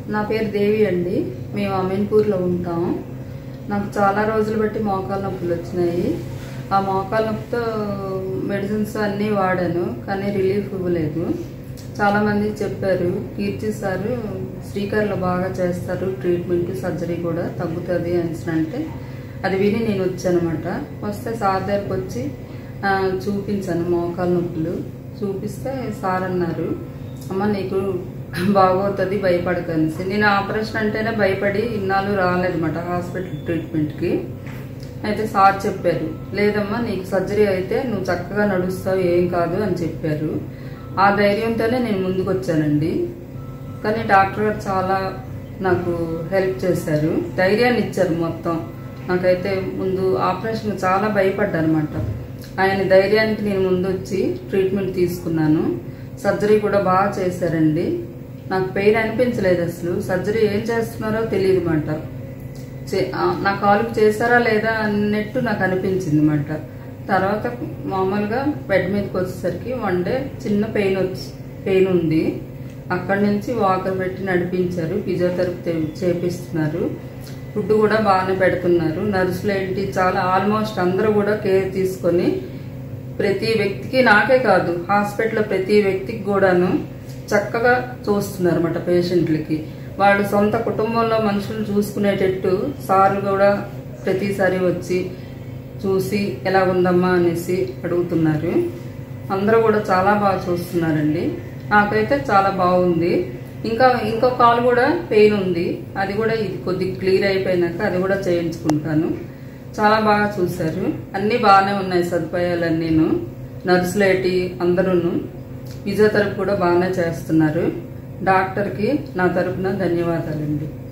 నా పేరు దేవి అండి మేము అమీన్పూర్లో ఉంటాం నాకు చాలా రోజులు బట్టి మోకాలు నొప్పులు వచ్చినాయి ఆ మోకాలు నొప్పితో మెడిసిన్స్ అన్నీ వాడాను కానీ రిలీఫ్ ఇవ్వలేదు చాలామంది చెప్పారు కీర్తి సారు శ్రీకర్లో బాగా చేస్తారు ట్రీట్మెంట్ సర్జరీ కూడా తగ్గుతుంది అనేసి అంటే అది విని నేను వచ్చానమాట వస్తే సార్ దగ్గరకు వచ్చి ఆ, చూపించాను మోకాలు నొప్పులు చూపిస్తే సార్ అన్నారు అమ్మ నీకు బాగోతుంది భయపడకనేసి నేను ఆపరేషన్ అంటేనే భయపడి ఇన్నాళ్ళు రాలేదన్నమాట హాస్పిటల్ ట్రీట్మెంట్కి అయితే సార్ చెప్పారు లేదమ్మా నీకు సర్జరీ అయితే నువ్వు చక్కగా నడుస్తావు ఏం కాదు అని చెప్పారు ఆ ధైర్యంతోనే నేను ముందుకు వచ్చానండి కానీ డాక్టర్ గారు చాలా నాకు హెల్ప్ చేశారు ధైర్యాన్ని ఇచ్చారు మొత్తం నాకైతే ముందు ఆపరేషన్ చాలా భయపడ్డానమాట ఆయన ధైర్యానికి నేను ముందు వచ్చి ట్రీట్మెంట్ తీసుకున్నాను సర్జరీ కూడా బాగా చేశారండి నాకు పెయిన్ అనిపించలేదు అసలు సర్జరీ ఏం చేస్తున్నారో తెలియదు మాట చే- ఆ, నా కాలుకి చేశారా లేదా అన్నట్టు నాకు అనిపించింది అనమాట తర్వాత మామూలుగా బెడ్ మీదకి వచ్చేసరికి వన్ డే చిన్న పెయిన్ వచ్చి పెయిన్ ఉంది అక్కడి నుంచి వాకర్ పెట్టి నడిపించారు ఫిజియోథెరపీ తే- చేపిస్తున్నారు ఫుడ్ కూడా బాగానే పెడుతున్నారు నర్సులు ఏంటి చాలా ఆల్మోస్ట్ అందరూ కూడా కేర్ తీసుకొని ప్రతి వ్యక్తికి నాకే కాదు హాస్పిటల్ ప్రతి వ్యక్తికి కూడాను చక్కగా చూస్తున్నారు అన్నమాట పేషెంట్లకి వాళ్ళు సొంత కుటుంబంలో మనుషులు చూసుకునేటట్టు సార్లు కూడా ప్రతిసారి వచ్చి చూసి ఎలా ఉందమ్మా అనేసి అడుగుతున్నారు అందరూ కూడా చాలా బాగా చూస్తున్నారండి నాకైతే చాలా బాగుంది ఇంకా ఇంకో కాలు కూడా పెయిన్ ఉంది అది కూడా ఇది కొద్దిగా క్లియర్ అయిపోయినాక అది కూడా చేయించుకుంటాను చాలా బాగా చూశారు అన్నీ బాగానే ఉన్నాయి సదుపాయాలన్నీను నర్సులేటి అందరూను ఫిజియోథెరపీ కూడా బాగానే చేస్తున్నారు డాక్టర్కి నా తరపున ధన్యవాదాలండి